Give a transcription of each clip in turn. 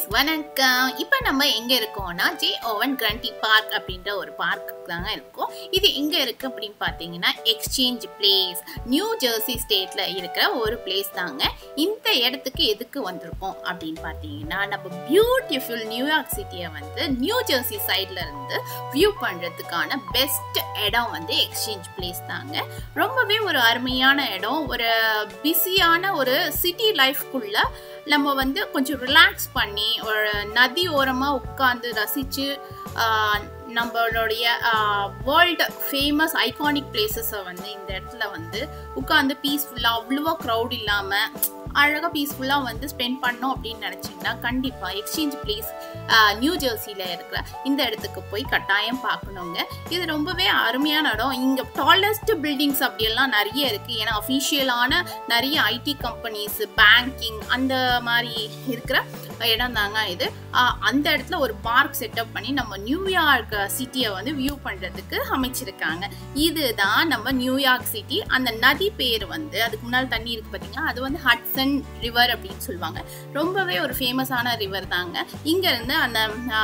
வணக்கம் இப்போ நம்ம எங்க இருக்கோம்னா ஜே ஓவன் கிரண்டி பார்க் அப்படின்ற ஒரு பார்க் தாங்க இருக்கோம் இது எங்க இருக்கு அப்படின்னு பார்த்தீங்கன்னா எக்ஸ்சேஞ்ச் பிளேஸ் நியூ ஜெர்சி ஸ்டேட்ல இருக்கிற ஒரு பிளேஸ் தாங்க இந்த இடத்துக்கு எதுக்கு வந்திருக்கோம் அப்படின்னு பார்த்தீங்கன்னா நம்ம பியூட்டிஃபுல் நியூயார்க் சிட்டியை வந்து நியூ ஜெர்சி சைட்ல இருந்து வியூ பண்றதுக்கான பெஸ்ட் இடம் வந்து எக்ஸ்சேஞ்ச் பிளேஸ் தாங்க ரொம்பவே ஒரு அருமையான இடம் ஒரு பிஸியான ஒரு சிட்டி லைஃப்குள்ள நம்ம வந்து கொஞ்சம் ரிலாக்ஸ் பண்ணி ஒரு நதி ஓரமாக உட்காந்து ரசித்து நம்மளுடைய வேர்ல்டு ஃபேமஸ் ஐகானிக் பிளேசஸை வந்து இந்த இடத்துல வந்து உட்காந்து பீஸ்ஃபுல்லாக அவ்வளோவா க்ரௌட் இல்லாமல் அழகாக பீஸ்ஃபுல்லாக வந்து ஸ்பெண்ட் பண்ணோம் அப்படின்னு நினச்சிங்கன்னா கண்டிப்பாக எக்ஸ்சேஞ்ச் பிளேஸ் நியூ ஜெர்சியில் இருக்கிற இந்த இடத்துக்கு போய் கட்டாயம் பார்க்கணுங்க இது ரொம்பவே அருமையான இடம் இங்கே டாலஸ்ட் பில்டிங்ஸ் அப்படியெல்லாம் நிறைய இருக்குது ஏன்னா அஃபிஷியலான நிறைய ஐடி கம்பெனிஸ் பேங்கிங் அந்த மாதிரி இருக்கிற இடம் தாங்க இது அந்த இடத்துல ஒரு பார்க் செட்டப் பண்ணி நம்ம நியூயார்க் சிட்டியை வந்து வியூ பண்ணுறதுக்கு அமைச்சிருக்காங்க இதுதான் நம்ம நியூயார்க் சிட்டி அந்த நதி பேர் வந்து அதுக்கு முன்னால் தண்ணி இருக்கு பார்த்தீங்களா அது வந்து ஹட்சன் ரிவர் அப்படின்னு சொல்லுவாங்க ரொம்பவே ஒரு ஃபேமஸான ரிவர் தாங்க இங்கேருந்து அந்த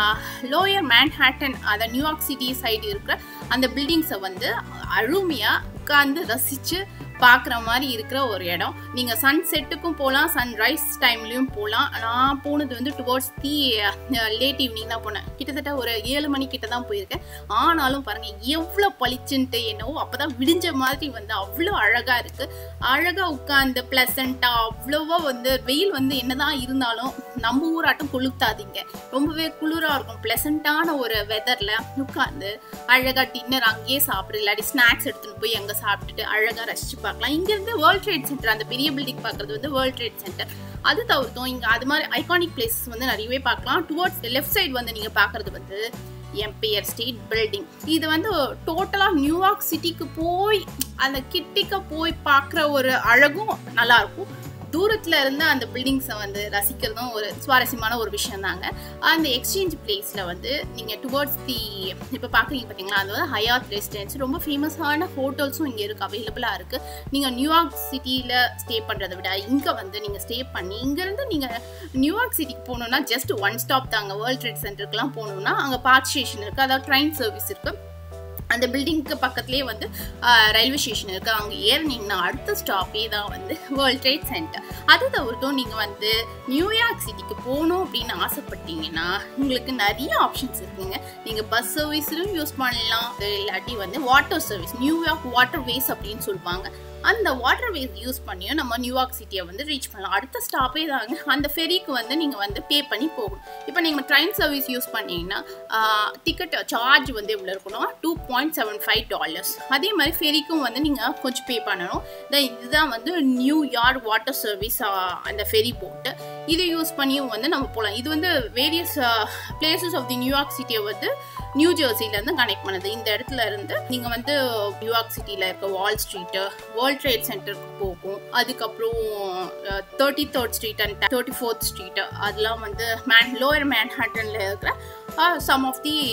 லோயர் மேன்ஹேட்டன் அந்த நியூயார்க் சிட்டி சைடு இருக்கிற அந்த பில்டிங்ஸை வந்து அருமையாக உட்காந்து ரசித்து பார்க்குற மாதிரி இருக்கிற ஒரு இடம் நீங்கள் சன் செட்டுக்கும் போகலாம் சன்ரைஸ் டைம்லேயும் போகலாம் நான் போனது வந்து டுவோர்ட்ஸ் தி லேட் ஈவினிங் தான் போனேன் கிட்டத்தட்ட ஒரு ஏழு மணி கிட்ட தான் போயிருக்கேன் ஆனாலும் பாருங்கள் எவ்வளோ பளிச்சுன்ட்டு என்னவோ அப்போ தான் விடிஞ்ச மாதிரி வந்து அவ்வளோ அழகாக இருக்குது அழகாக உட்காந்து ப்ளசண்ட்டாக அவ்வளோவா வந்து வெயில் வந்து என்னதான் இருந்தாலும் நம்ம ஊராட்டம் கொளுத்தாதீங்க ரொம்பவே குளிராக இருக்கும் ப்ளசண்ட்டான ஒரு வெதரில் உட்காந்து அழகாக டின்னர் அங்கேயே சாப்பிடு இல்லாட்டி ஸ்நாக்ஸ் எடுத்துகிட்டு போய் அங்கே சாப்பிட்டுட்டு அழகாக ரசிச்சு பார்க்கலாம் இங்கேருந்து வேர்ல்ட் ட்ரேட் சென்டர் அந்த பெரிய பில்டிங் பார்க்குறது வந்து வேர்ல்ட் ட்ரேட் சென்டர் அது தவிர்த்தும் இங்கே அது மாதிரி ஐகானிக் பிளேசஸ் வந்து நிறையவே பார்க்கலாம் டுவர்ட்ஸ் லெஃப்ட் சைடு வந்து நீங்கள் பார்க்குறது வந்து எம்பையர் ஸ்டேட் பில்டிங் இது வந்து டோட்டலாக நியூயார்க் சிட்டிக்கு போய் அந்த கிட்டிக்க போய் பார்க்குற ஒரு அழகும் நல்லாயிருக்கும் தூரத்தில் இருந்து அந்த பில்டிங்ஸை வந்து ரசிக்கிறதும் ஒரு சுவாரஸ்யமான ஒரு விஷயம் தாங்க அந்த எக்ஸ்சேஞ்ச் பிளேஸில் வந்து நீங்கள் டுவர்ட்ஸ் தி இப்போ பார்க்குறீங்க பார்த்தீங்களா அது வந்து ஹயாத் ரெசிடென்ஸ் ரொம்ப ஃபேமஸான ஹோட்டல்ஸும் இங்கே இருக்குது அவைலபிளாக இருக்குது நீங்கள் நியூயார்க் சிட்டியில் ஸ்டே பண்ணுறதை விட இங்கே வந்து நீங்கள் ஸ்டே பண்ணி இங்கேருந்து நீங்கள் நியூயார்க் சிட்டிக்கு போகணுன்னா ஜஸ்ட் ஒன் ஸ்டாப் தாங்க வேர்ல்ட் ட்ரேட் சென்டருக்குலாம் போகணுன்னா அங்கே பார்க் ஸ்டேஷன் இருக்குது அதாவது ட்ரெயின் சர்வீஸ் இருக்குது அந்த பில்டிங்க்கு பக்கத்துலேயே வந்து ரயில்வே ஸ்டேஷன் இருக்குது அங்கே ஏறினீங்கன்னா அடுத்த ஸ்டாப்பே தான் வந்து வேர்ல்ட் ட்ரேட் சென்டர் அது தவிர்த்தும் நீங்கள் வந்து நியூயார்க் சிட்டிக்கு போகணும் அப்படின்னு ஆசைப்பட்டீங்கன்னா உங்களுக்கு நிறைய ஆப்ஷன்ஸ் இருக்குங்க நீங்கள் பஸ் சர்வீஸ்லையும் யூஸ் பண்ணலாம் இல்லாட்டி வந்து water service New York water ways அப்படின்னு சொல்லுவாங்க அந்த வாட்டர் வேஸ் யூஸ் பண்ணியும் நம்ம நியூயார்க் சிட்டியை வந்து ரீச் பண்ணலாம் அடுத்த ஸ்டாப்பே தாங்க அந்த ஃபெரிக்கு வந்து நீங்கள் வந்து பே பண்ணி போகணும் இப்போ நீங்கள் ட்ரெயின் சர்வீஸ் யூஸ் பண்ணீங்கன்னா டிக்கெட் சார்ஜ் வந்து எவ்வளோ இருக்கணும் two point seven five dollars அதே மாதிரி ஃபெரிக்கும் வந்து நீங்கள் கொஞ்சம் பே பண்ணணும் இதுதான் வந்து நியூயார்க் வாட்டர் சர்வீஸ் அந்த ஃபெரி போட்டு இதை யூஸ் பண்ணியும் வந்து நம்ம போகலாம் இது வந்து various places of the New York சிட்டியை வந்து நியூ ஜெர்சிலேருந்து கனெக்ட் பண்ணுது இந்த இடத்துல இருந்து நீங்கள் வந்து நியூயார்க் சிட்டியில் இருக்க வால் ஸ்ட்ரீட்டு வேர்ல்ட் ட்ரேட் சென்டருக்கு போகும் அதுக்கப்புறம் thirty third street and thirty fourth street அதெல்லாம் வந்து மேன் லோயர் மேன்ஹாட்டனில் இருக்கிற some of the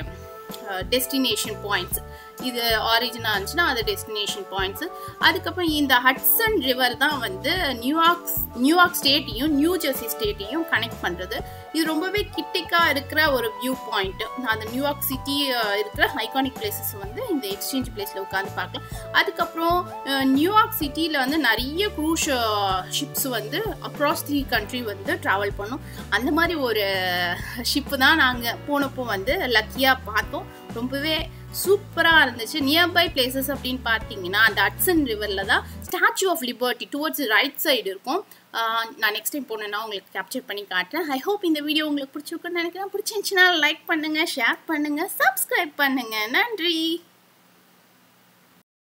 destination points இது ஆரிஜினாக இருந்துச்சுன்னா அது டெஸ்டினேஷன் பாயிண்ட்ஸு அதுக்கப்புறம் இந்த ஹட்சன் ரிவர் தான் வந்து நியூயார்க் நியூயார்க் ஸ்டேட்டையும் நியூ ஜெர்சி ஸ்டேட்டையும் கனெக்ட் பண்ணுறது இது ரொம்பவே கிட்டிக்காக இருக்கிற ஒரு வியூ பாயிண்ட்டு அந்த நியூயார்க் சிட்டி இருக்கிற ஐகானிக் பிளேசஸ் வந்து இந்த எக்ஸ்சேஞ்ச் பிளேஸில் உட்காந்து பார்க்கலாம் அதுக்கப்புறம் நியூயார்க் சிட்டியில் வந்து நிறைய க்ரூஸ் ஷிப்ஸ் வந்து அக்ராஸ் தி கண்ட்ரி வந்து ட்ராவல் பண்ணோம் அந்த மாதிரி ஒரு ஷிப்பு தான் நாங்கள் போனப்போ வந்து லக்கியாக பார்த்தோம் ரொம்பவே சூப்பராக இருந்துச்சு நியர்பை பிளேசஸ் அப்படின்னு பார்த்தீங்கன்னா அந்த அட்சன் ரிவரில் தான் Statue of Liberty towards right side இருக்கும் நான் நெக்ஸ்ட் டைம் போனேன்னா உங்களுக்கு கேப்சர் பண்ணி காட்டுறேன் ஐ ஹோப் இந்த வீடியோ உங்களுக்கு பிடிச்சிருக்குன்னு நினைக்கிறேன் பிடிச்சிருந்துச்சுன்னா லைக் பண்ணுங்கள் ஷேர் பண்ணுங்கள் சப்ஸ்கிரைப் பண்ணுங்கள் நன்றி